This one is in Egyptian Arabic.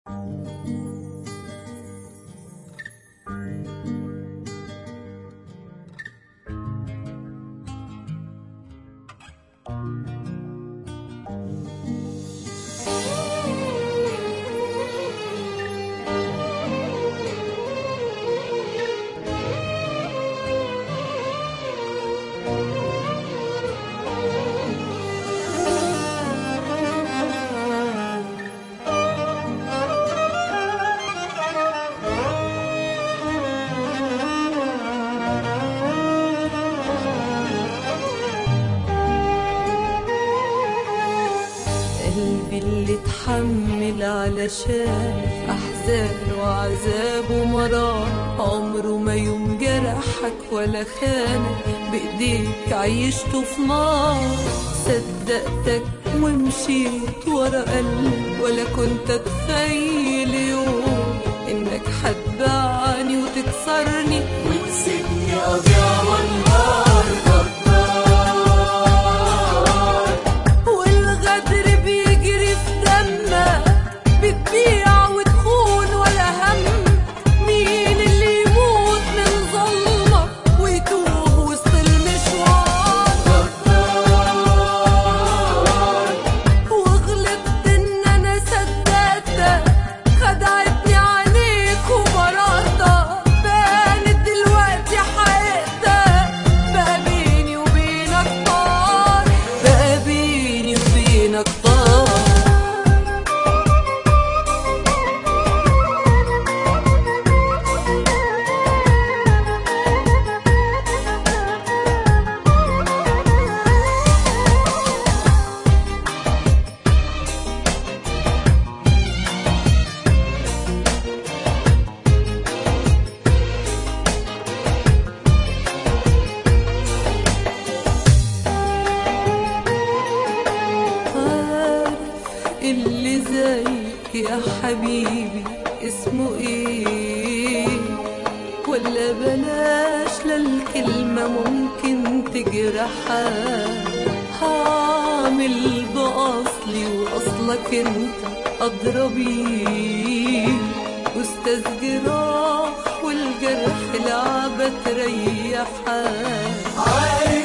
قلبي اللي اتحمل علشان أحزان وعذاب ومرار عمره ما يوم جرحك ولا خانك بإيديك عيشته في نار صدقتك ومشيت ورا قلبي ولا كنت أتخيل يوم إنك هتبعني وتكسرني وتسيبني أضيع والنار غدار والغدر بيجري في دمك بتبيع وتخون ولا هم مين اللي يموت من ظلمك ويتوه وسط المشوار غدار وغلطت ان انا صدقتك خدعتني عليك وبرأتك بانت دلوقتي حقيقتك بقى بيني وبينك طار بقى بيني وبينك طار عارف اللي زيك يا حبيبي اسمه ايه ولا بلاش للكلمة ممكن تجرحها هعمل بأصلي وأصلك انت أدرى بيه أستاذ جراح والجرح لعبة تريحها عارف